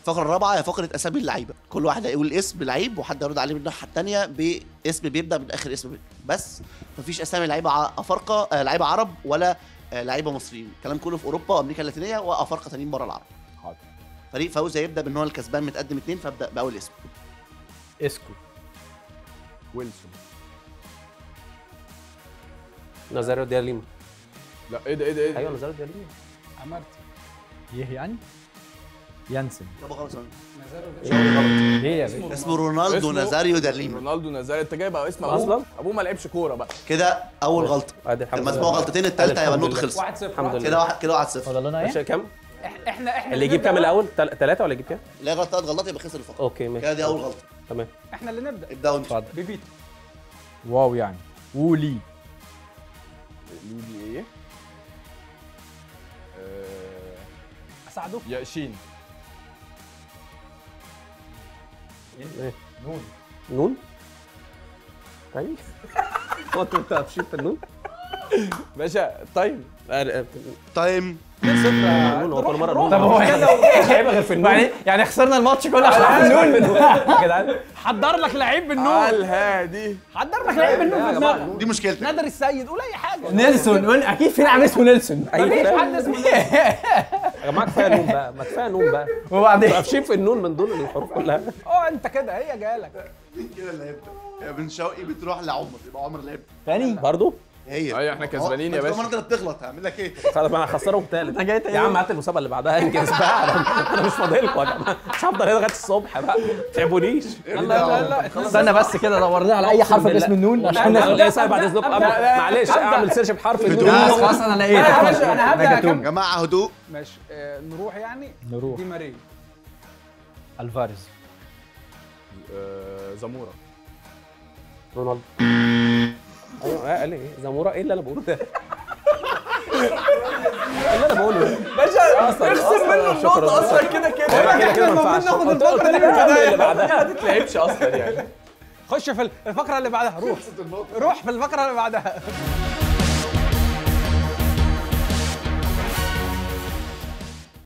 الفقره الرابعه هي فقره اسامي اللعيبه كل واحد هيقول اسم لعيب وحد يرد عليه من الناحيه الثانيه باسم بيبدا من اخر اسم بس مفيش اسامي لعيبه ع- افارقه آه، لعيبه عرب ولا آه، لعيبه مصريين الكلام كله في اوروبا وامريكا اللاتينيه وافارقه تانيين بره العرب حاضر فريق فوز هيبدا بان هو الكسبان متقدم اتنين فابدا باول اسم اسكو ويلسون نازاريو دي ليما لا ايه ده ايه ده ايه ده ايوه نازاريو دي ليما عمرتي يه يعني يانسن طب غلط ليه يا بيه اسمه رونالدو اسمه نازاريو دارليما رونالدو نازاريو انت جايب اسم ابوه أصلاً؟ ابوه ما لعبش كوره بقى كده اول غلطه ادي الحمد لما لله اسمعوا غلطتين الثالثه هيبقى الحمد النقطه لله. خلصت 1 0 الحمد لله كده واحد كده واحد صفر فاضل لنا ماشي ايه؟ كام احنا احنا اللي يجيب كام الاول ثلاثه ولا يجيب كام لا غلط ثلاث غلطات يبقى خسر الفقره اوكي ماشي كده دي اول غلطه تمام احنا اللي نبدا ابداوا انتوا اتفضل بيبيتو واو يعني وولي ليجي ايه آه، اساعدوك ياشين إيه؟ نون نون طيب هو انت بتمشي في النون باشا طيب تايم نون هو كل مره نون طب هو كده مش هيبقى غير في النون يعني يعني خسرنا الماتش كله عشان نون يا جدعان حضر لك لعيب بالنون الهادي حضر لك لعيب بالنون في دماغك دي مشكلتك نادر السيد قول اي حاجه نيلسون قول اكيد في لاعب اسمه نيلسون مفيش حد اسمه نادر. يا جماعه كفايه نون بقى ما كفايه نون بقى وبعدين قافشين في النون من دون الحروف كلها اه انت كده هي جالك كده اللي هيبدا يا بن شوقي بتروح لعمر يبقى عمر اللي هيبدا تاني برضه هي ايوه احنا كسبانين يا باشا باشا انت انت بتغلط هعمل لك ايه خلاص انا هخسرهم ثالث أنا جاي تاني يا عم يوم. هات المسابقه اللي بعدها انجز بقى انا أنا مش فاضلكم يا جماعه مش هفضل هنا لغايه الصبح بقى ما تعبونيش يلا يلا يلا استنى بس كده دورنا على اي حرف باسم النون عشان لا ناخد لا ساعه بعد اذنكم معلش اعمل سيرش بحرف النون خلاص خلاص انا لقيت لا يا باشا انا هبدا نجاتوم. يا أكمل. جماعه هدوء ماشي آه، نروح يعني نروح دي ماريا الفاريز آه، زموره رونالدو ايوه آه، قال ايه زموره ايه اللي انا بقوله ده ايه اللي انا بقوله ده باشا اصلا اخسر منه النقطه اصلا كده كده كده كده ما ينفعش ناخد قلت- الفقره قلت دي لك نكمل اللي من بعدها ما تتلعبش اصلا يعني خش في الفقره اللي بعدها روح روح في الفقره اللي بعدها